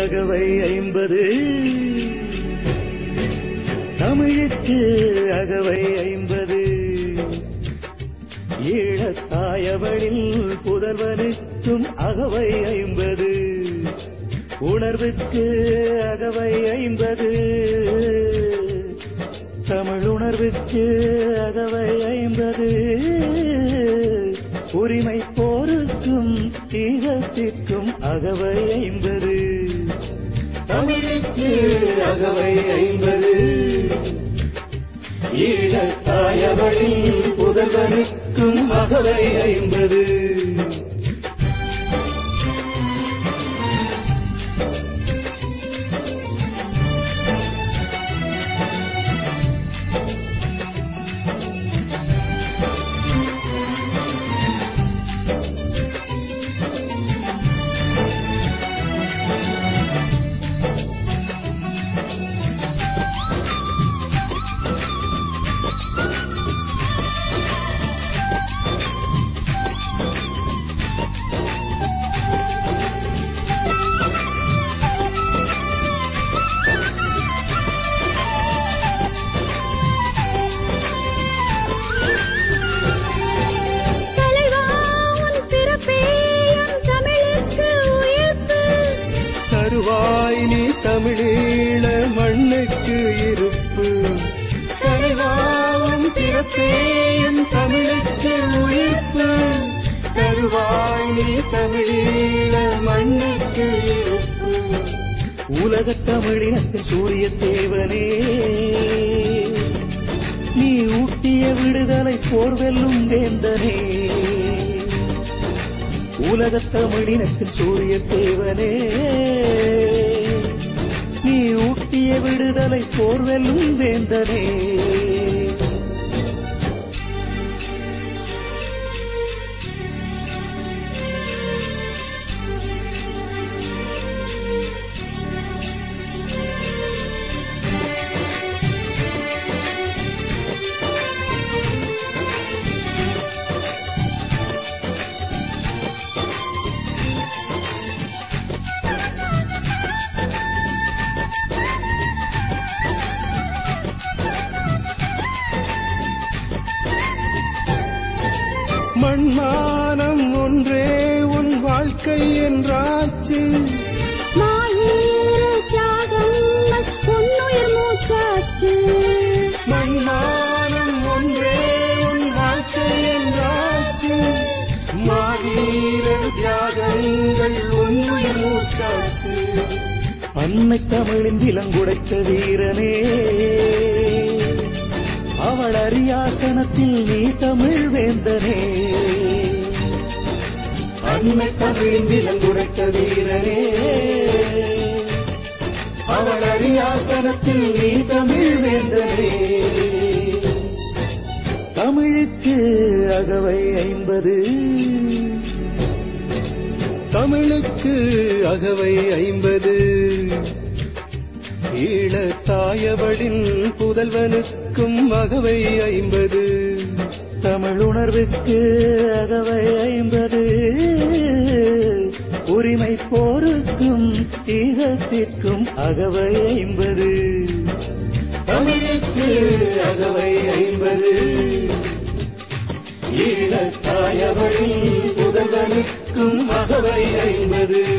அகவை ஐம்பது தமிழுக்கு அகவை ஐம்பது ஈழத்தாயவளில் புதல்வனுக்கும் அகவை ஐம்பது உணர்வுக்கு அகவை ஐம்பது தமிழ் உணர்வுக்கு அகவை ஐம்பது உரிமை போருக்கும் ஈழத்திற்கும் அகவை ஐம்பது தமிழுக்கு அகவை ஐம்பது ஈழத்தாயவளில் புதல்வனுக்கும் அகவை ஐம்பது தலைவா உன் பிறப்பே என் தமிழுக்கு உயிர்ப்பு தருவாய் நீ தமிழீழ மண்ணுக்கு இருப்பு தலைவாவும் பிறப்பேயும் தமிழுக்கு உயிர்ப்பு தருவாய் நீ தமிழீழ மண்ணுக்கு இருப்பு உலகத் தமிழினத்தின் சூரிய தேவனே நீ ஊட்டிய விடுதலை போர் வெல்லும் வேந்தனே உலகத் தமிழினத்தின் சூரிய தேவனே நீ ஊட்டிய விடுதலை போர் வெல்லும் வேந்தனே மண்மானம் ஒன்றே உன் வாழ்க்கை என்றாச்சு மாயீர தியாகம் உன்னுயிர் மூச்சாச்சு மண்மானம் ஒன்றே உன் வாழ்க்கை என்றாச்சு மாவீர தியாகங்கள் உன்னுயிர் மூச்சாச்சு அன்னை தமிழின் விலங்குடைத்த வீரனே அவள் அரியாசனத்தில் நீ தமிழ் வேந்தனே அன்னை தமிழின் விலங்குடைத்த வீரனே அவள் அரியாசனத்தில் நீ தமிழ் வேந்தனே தமிழுக்கு அகவை ஐம்பது தமிழுக்கு அகவை ஐம்பது ஈழத்தாயவளின் புதல்வனுக்கும் அகவை ஐம்பது தமிழ் உணர்வுக்கு அகவை ஐம்பது உரிமை போருக்கும் ஈழத்திற்கும் அகவை ஐம்பது தமிழுக்கு அகவை ஐம்பது ஈழத்தாயவளின் புதல்வனுக்கும் அகவை ஐம்பது